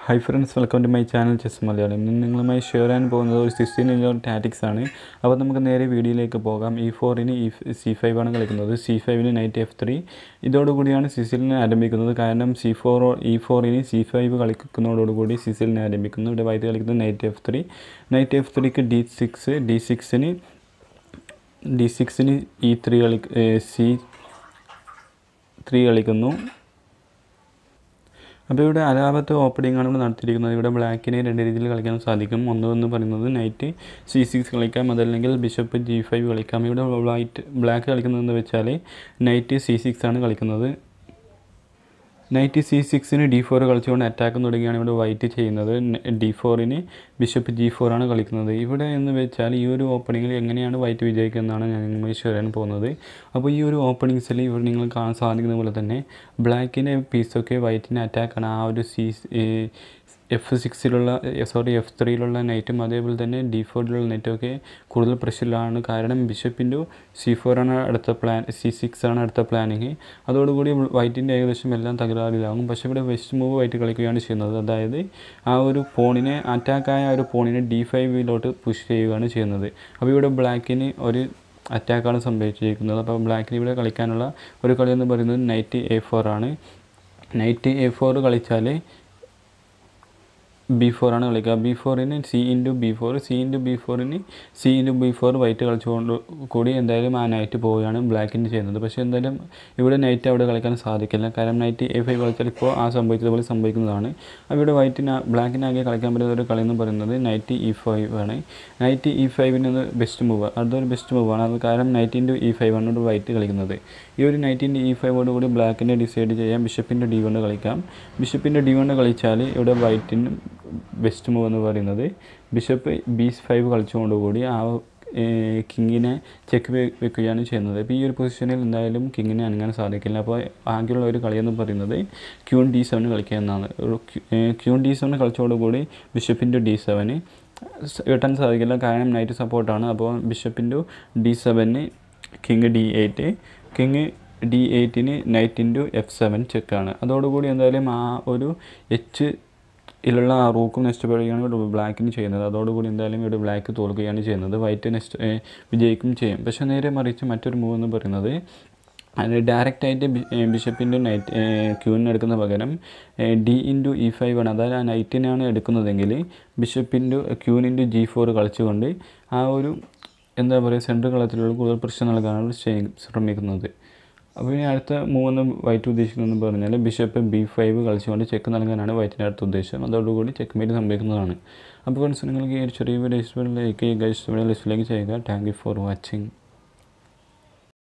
hi friends welcome to my channel chess Malayalam ഇന്ന് നിങ്ങളുമായി share ചെയ്യാൻ പോകുന്നത് ഒരു സിക്സ്റ്റീൻ ഇഞ്ചോൺ ടാറ്റിക്സ് ആണ് അപ്പോൾ നമുക്ക് നേരെ വീഡിയോയിലേക്ക് പോകാം ഇ ഫോറിന് ഇ സി ഫൈവ് ആണ് കളിക്കുന്നത് സി ഫൈവിന് നൈറ്റ് എഫ് ത്രീ ഇതോടുകൂടിയാണ് സിസിലിനെ ആരംഭിക്കുന്നത് കാരണം സി ഫോർ ഇ ഫോറിന് സി ഫൈവ് കളിക്കുന്നതോടുകൂടി സിസിലിനെ ആരംഭിക്കുന്നു ഇവിടെ വൈദ്യുതി കളിക്കുന്നത് knight F three knight F ത്രീക്ക് ഡി സിക്സ് ഡി സിക്സിന് ഡി സിക്സിന് ഇ ത്രീ കളി സി ത്രീ കളിക്കുന്നു അപ്പോൾ ഇവിടെ അലാപത്തെ ഓപ്പണിംഗ് ആണ് ഇവിടെ നടത്തിയിരിക്കുന്നത് ഇവിടെ ബ്ലാക്കിനെ രണ്ട് രീതിയിൽ കളിക്കാൻ സാധിക്കും ഒന്ന് എന്ന് പറയുന്നത് നൈറ്റ് സി സിക്സ് കളിക്കാം അതല്ലെങ്കിൽ ബിഷപ്പ് ജി ഫൈവ് കളിക്കാം ഇവിടെ വൈറ്റ് ബ്ലാക്ക് കളിക്കുന്നതെന്ന് വെച്ചാൽ നൈറ്റ് സി സിക്സ് ആണ് കളിക്കുന്നത് നൈറ്റ് സി സിക്സിന് ഡി ഫോർ കളിച്ചുകൊണ്ട് അറ്റാക്ക് തുടങ്ങിയാണ് ഇവിടെ വൈറ്റ് ചെയ്യുന്നത് ഡി ഫോറിന് ബിഷപ്പ് ജി ഫോർ ആണ് കളിക്കുന്നത് ഇവിടെ എന്ന് വെച്ചാൽ ഈ ഒരു ഓപ്പണിങ്ങിൽ എങ്ങനെയാണ് വൈറ്റ് വിജയിക്കുന്നതാണ് ഞാൻ നിങ്ങളുമായി ഷെയർ ചെയ്യാൻ പോകുന്നത് അപ്പോൾ ഈ ഒരു ഓപ്പണിങ്സിൽ ഇവിടെ നിങ്ങൾ കാണാൻ സാധിക്കുന്ന പോലെ തന്നെ ബ്ലാക്കിൻ്റെ പീസൊക്കെ വൈറ്റിൻ്റെ അറ്റാക്കാണ് ആ ഒരു സി എഫ് സിക്സിലുള്ള സോറി എഫ് ത്രീയിലുള്ള നൈറ്റും അതേപോലെ തന്നെ ഡി ഫോറിലുള്ള നെറ്റൊക്കെ കൂടുതൽ പ്രഷറിലാണ് കാരണം ബിഷപ്പിൻ്റെ സി ഫോറാണ് അടുത്ത പ്ലാൻ സി സിക്സ് ആണ് അടുത്ത പ്ലാനിങ് അതോടുകൂടി വൈറ്റിൻ്റെ ഏകദേശം എല്ലാം തകരാറിലാകും പക്ഷേ ഇവിടെ വെസ്റ്റ് മൂവ് വൈറ്റ് കളിക്കുകയാണ് ചെയ്യുന്നത് അതായത് ആ ഒരു പോണിനെ അറ്റാക്കായ ആ ഒരു പോണിനെ ഡി ഫൈവിലോട്ട് പുഷ് ചെയ്യുകയാണ് ചെയ്യുന്നത് അപ്പോൾ ഇവിടെ ബ്ലാക്കിന് ഒരു അറ്റാക്കാണ് സംഭവിച്ചിരിക്കുന്നത് അപ്പോൾ ബ്ലാക്കിന് ഇവിടെ കളിക്കാനുള്ള ഒരു കളി എന്ന് പറയുന്നത് നൈറ്റ് എ ഫോർ ആണ് നൈറ്റ് എ ഫോർ കളിച്ചാൽ ബി ഫോറാണ് കളിക്കുക ബി ഫോറിന് C into B four C into B ഫോറിന് C into B four white കളിച്ചുകൊണ്ട് കൂടി എന്തായാലും ആ നൈറ്റ് പോവുകയാണ് ബ്ലാക്കിന് ചെയ്യുന്നത് പക്ഷേ എന്തായാലും ഇവിടെ നൈറ്റ് അവിടെ കളിക്കാൻ സാധിക്കില്ല കാരണം നൈറ്റ് എ ഫൈവ് കളിച്ചാൽ ഇപ്പോൾ ആ സംഭവിച്ചതുപോലെ സംഭവിക്കുന്നതാണ് അവിടെ വൈറ്റിന് വൈറ്റിനാകെ കളിക്കാൻ പറ്റുന്ന ഒരു കളി എന്ന് പറയുന്നത് നൈറ്റ് ഇ ഫൈവ് ആണ് നൈറ്റ് ഇ ഫൈവിന് ബെസ്റ്റ് മൂവ് അതൊരു ബെസ്റ്റ് മൂവാണ് അത് കാരണം നൈറ്റ് ഇൻറ്റു ഇ ഫൈവ് ആണ് ഇവിടെ വൈറ്റ് കളിക്കുന്നത് ഈ ഒരു നൈറ്റിൻ്റെ ഇ ഫൈവോട് കൂടി ബ്ലാക്കിനെ ഡിസൈഡ് ചെയ്യാം ബിഷപ്പിൻ്റെ ഡി കൊണ്ട് കളിക്കാം ബിഷപ്പിൻ്റെ ഡി കൊണ്ട് കളിച്ചാൽ ഇവിടെ വൈറ്റിന് ബെസ്റ്റ് മൂവ് എന്ന് പറയുന്നത് ബിഷപ്പ് ബി ഫൈവ് കളിച്ചുകൊണ്ടുകൂടി ആ കിങ്ങിനെ ചെക്ക് വെക്കുകയാണ് ചെയ്യുന്നത് അപ്പോൾ ഈ ഒരു പൊസിഷനിൽ എന്തായാലും കിങ്ങിനെ അനങ്ങാൻ സാധിക്കില്ല അപ്പോൾ ആകെയുള്ള ഒരു കളി എന്ന് പറയുന്നത് ക്യൂൺ ഡി സെവൻ കളിക്കുക എന്നാണ് ക്യൂൺ ഡി സെവൻ കളിച്ചതോടുകൂടി ബിഷപ്പിൻ്റെ ഡി സെവന് വെട്ടാൻ സാധിക്കില്ല കാരണം നൈറ്റ് സപ്പോർട്ടാണ് അപ്പോൾ ബിഷപ്പിൻ്റെ ഡി സെവന് king D eight king D എയ്റ്റിന് നൈറ്റ് ഇൻറ്റു എഫ് സെവൻ ചെക്കാണ് അതോടുകൂടി എന്തായാലും ആ ഒരു എച്ച് ഇതിലുള്ള ആ റൂക്കും നഷ്ടപ്പെടുകയാണ് ഇവിടെ ബ്ലാക്കിന് ചെയ്യുന്നത് അതോടുകൂടി എന്തായാലും ഇവിടെ ബ്ലാക്ക് തോൽക്കുകയാണ് ചെയ്യുന്നത് വൈറ്റ് നെക്സ്റ്റ് വിജയിക്കും ചെയ്യും പക്ഷേ നേരെ മറിച്ച് മറ്റൊരു മൂവ് എന്ന് പറയുന്നത് അത് ഡയറക്റ്റായിട്ട് ബിഷപ്പിൻ്റെ നൈറ്റ് ക്യൂവിന് എടുക്കുന്ന പകരം ഡി ഇൻറ്റു ഇ ഫൈവ് ആണ് അതായത് ആ നൈറ്റിനാണ് എടുക്കുന്നതെങ്കിൽ ബിഷപ്പിൻ്റെ ക്യൂവിൻ്റെ ജി ഫോർ കളിച്ചുകൊണ്ട് ആ ഒരു എന്താ പറയുക സെൻട്രൽ കളത്തിലുള്ള കൂടുതൽ പ്രശ്നം നൽകാനാണ് ശ്രമിക്കുന്നത് അപ്പോൾ ഇനി അടുത്ത മൂന്ന് വൈറ്റ് ഉദ്ദേശിക്കുന്നതെന്ന് പറഞ്ഞാൽ ബിഷപ്പ് ബി ഫൈവ് കളിച്ചുകൊണ്ട് ചെക്ക് നൽകാനാണ് വൈറ്റിൻ്റെ അടുത്ത ഉദ്ദേശം അതോടുകൂടി ചെക്ക് മേറ്റ് സംഭവിക്കുന്നതാണ് അപ്പോൾ ഫ്രണ്ട്സ് നിങ്ങൾക്ക് ഈ ഒരു ചെറിയ വീഡിയോ ഇഷ്ടപ്പെടുന്ന ലൈക്ക് ചെയ്യുക ഇഷ്ടപ്പെടുന്ന ലിസ്റ്റിലേക്ക് ചെയ്യുക താങ്ക് യു ഫോർ വാച്ചിങ്